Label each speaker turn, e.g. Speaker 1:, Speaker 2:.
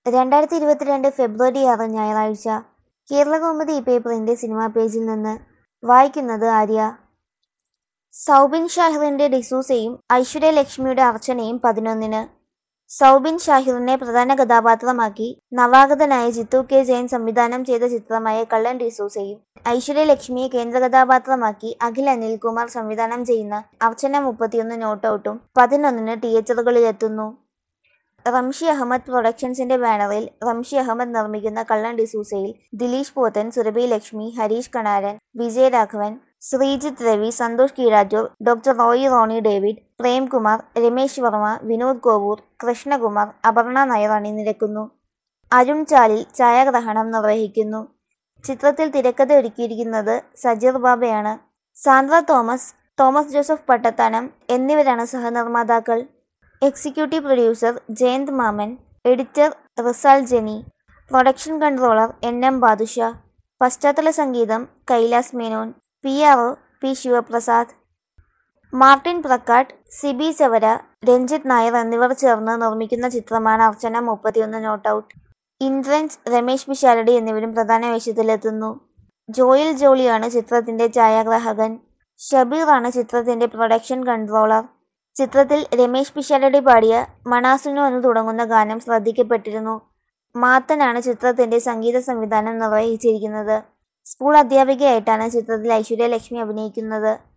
Speaker 1: രണ്ടായിരത്തി ഇരുപത്തിരണ്ട് ഫെബ്രുവരി ആറ് ഞായറാഴ്ച കേരളകൗമുദി പേപ്പറിന്റെ സിനിമാ പേജിൽ നിന്ന് വായിക്കുന്നത് ആര്യ സൗബിൻ ഷാഹിറിന്റെ ഡിസൂസയും ഐശ്വര്യലക്ഷ്മിയുടെ അർച്ചനയും പതിനൊന്നിന് സൗബിൻ ഷാഹിറിനെ പ്രധാന കഥാപാത്രമാക്കി നവാഗതനായ ജിത്തു കെ ജയൻ സംവിധാനം ചെയ്ത ചിത്രമായ കള്ളൻ ഡിസൂസയും ഐശ്വര്യലക്ഷ്മിയെ കേന്ദ്ര കഥാപാത്രമാക്കി അഖിൽ അനിൽകുമാർ സംവിധാനം ചെയ്യുന്ന അർച്ചന മുപ്പത്തിയൊന്ന് നോട്ടൌട്ടും പതിനൊന്നിന് തിയേറ്ററുകളിലെത്തുന്നു റംഷി അഹമ്മദ് പ്രൊഡക്ഷൻസിന്റെ ബാനറിൽ റംഷി അഹമ്മദ് നിർമ്മിക്കുന്ന കള്ളൻ ഡിസൂസയിൽ ദിലീഷ് പോത്തൻ സുരഭി ലക്ഷ്മി ഹരീഷ് കണാരൻ വിജയരാഘവൻ ശ്രീജിത്ത് രവി സന്തോഷ് കീഴാറ്റൂർ ഡോക്ടർ റോയി റോണി ഡേവിഡ് പ്രേംകുമാർ രമേശ് വർമ്മ വിനോദ് കോവൂർ കൃഷ്ണകുമാർ അപർണ നായർ അണിനിരക്കുന്നു അരുൺ ചാലിൽ ഛായാഗ്രഹണം നിർവഹിക്കുന്നു ചിത്രത്തിൽ തിരക്കഥ ഒരുക്കിയിരിക്കുന്നത് സജീർ ബാബയാണ് സാന്ദ്ര തോമസ് തോമസ് ജോസഫ് പട്ടത്താനം എന്നിവരാണ് സഹനിർമ്മാതാക്കൾ executive producer Jayanth Maman editor Rizal Jeny production controller N M Badusha പശ്ചാത്തല സംഗീതം Kailas Menon P R O P Sivaprasad Martin Prakkat Sibi ചവര Ranjith Nair എന്നിവർ ചേർന്ന് നിർമ്മിക്കുന്ന ചിത്രമാണ് അർച്ചന മുപ്പത്തിയൊന്ന് നോട്ടൌട്ട് ഇന്ദ്രൻസ് രമേശ് പിഷാരടി എന്നിവരും പ്രധാന വേഷത്തിലെത്തുന്നു ജോയൽ ജോളിയാണ് ചിത്രത്തിന്റെ ഛായാഗ്രാഹകൻ ഷബീറാണ് ചിത്രത്തിന്റെ പ്രൊഡക്ഷൻ കൺട്രോളർ ചിത്രത്തിൽ രമേശ് പിഷാരടി പാടിയ മണാസുനു എന്ന് തുടങ്ങുന്ന ഗാനം ശ്രദ്ധിക്കപ്പെട്ടിരുന്നു മാത്തനാണ് ചിത്രത്തിന്റെ സംഗീത സംവിധാനം നിർവഹിച്ചിരിക്കുന്നത് സ്കൂൾ അധ്യാപികയായിട്ടാണ് ചിത്രത്തിൽ ഐശ്വര്യലക്ഷ്മി അഭിനയിക്കുന്നത്